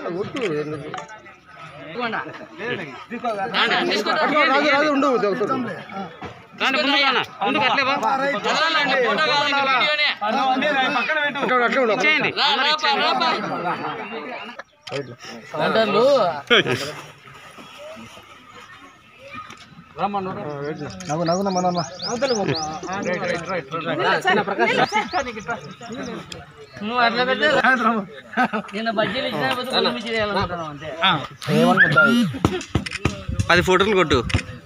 రాజు రాజు ఉండు అట్లా ఉండు నవ్వు నవ్వు మన నువ్వు అట్లా పెడితే నిన్న బజ్జీలు ఇచ్చిన పోతే గుళ్ళు మిర్చి చేయాలనుకుంటున్నావు అంతే పది ఫోటోలు కొట్టు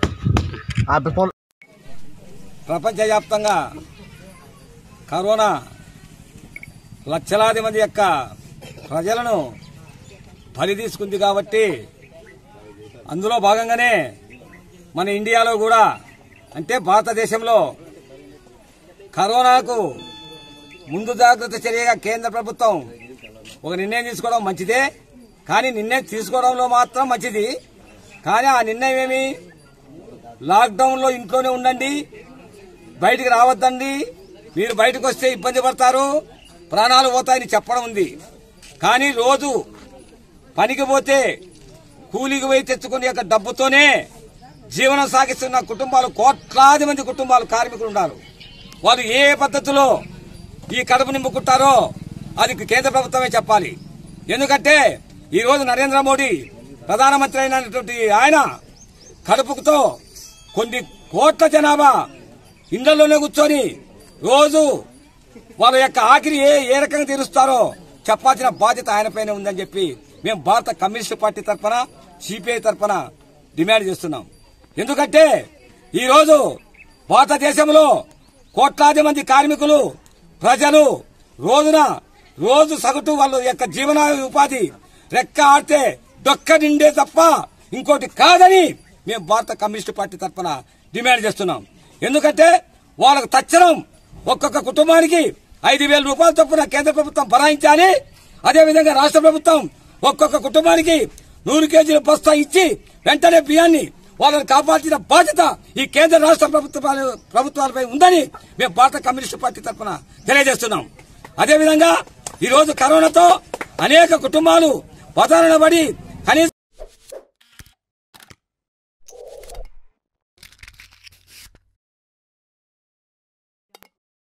ప్రపంచవ్యాప్తంగా కరోనా లక్షలాది మంది యొక్క ప్రజలను బలి తీసుకుంది కాబట్టి అందులో భాగంగానే మన ఇండియాలో కూడా అంటే భారతదేశంలో కరోనాకు ముందు జాగ్రత్త చర్యగా కేంద్ర ప్రభుత్వం ఒక నిర్ణయం తీసుకోవడం మంచిదే కానీ నిర్ణయం తీసుకోవడంలో మాత్రం మంచిది కానీ ఆ నిర్ణయం ఏమి లాక్డౌన్లో ఇంట్లోనే ఉండండి బయటికి రావద్దండి మీరు బయటకు వస్తే ఇబ్బంది పడతారు ప్రాణాలు పోతాయని చెప్పడం ఉంది కానీ రోజు పనికి పోతే కూలికి పోయి తెచ్చుకునే యొక్క డబ్బుతోనే జీవనం సాగిస్తున్న కుటుంబాలు కోట్లాది మంది కుటుంబాలు కార్మికులు ఉన్నారు వారు ఏ పద్ధతిలో ఈ కడుపు నింపుకుంటారో అది కేంద్ర ప్రభుత్వమే చెప్పాలి ఎందుకంటే ఈ రోజు నరేంద్ర మోడీ ప్రధానమంత్రి అయినటువంటి ఆయన కడుపుతో కొన్ని కోట్ల జనాభా ఇండ్లలోనే కూర్చొని రోజు వాళ్ళ యొక్క ఆఖరి ఏ ఏ రకంగా తీరుస్తారో చెప్పాల్సిన బాధ్యత ఆయనపైనే ఉందని చెప్పి మేము భారత కమ్యూనిస్ట్ పార్టీ తరఫున సిపిఐ తరఫున డిమాండ్ చేస్తున్నాం ఎందుకంటే ఈ రోజు భారతదేశంలో కోట్లాది మంది కార్మికులు ప్రజలు రోజున రోజు సగటు వాళ్ళ యొక్క జీవన ఉపాధి రెక్క ఆడితే డొక్క నిండే తప్ప ఇంకోటి కాదని మేము భారత కమ్యూనిస్ట్ పార్టీ తరఫున డిమాండ్ చేస్తున్నాం ఎందుకంటే వాళ్ళకు తక్షణం ఒక్కొక్క కుటుంబానికి ఐదు వేల రూపాయల చొప్పున కేంద్ర ప్రభుత్వం భరాయించాలి అదేవిధంగా రాష్ట్ర ప్రభుత్వం ఒక్కొక్క కుటుంబానికి నూరు కేజీల బస్తా ఇచ్చి వెంటనే బియ్యాన్ని వాళ్ళని కాపాల్సిన బాధ్యత ఈ కేంద్ర రాష్ట్ర ప్రభుత్వాల ప్రభుత్వాలపై ఉందని మేము భారత కమ్యూనిస్ట్ పార్టీ తరఫున తెలియజేస్తున్నాం అదేవిధంగా ఈ రోజు కరోనాతో అనేక కుటుంబాలు బదారణ పడి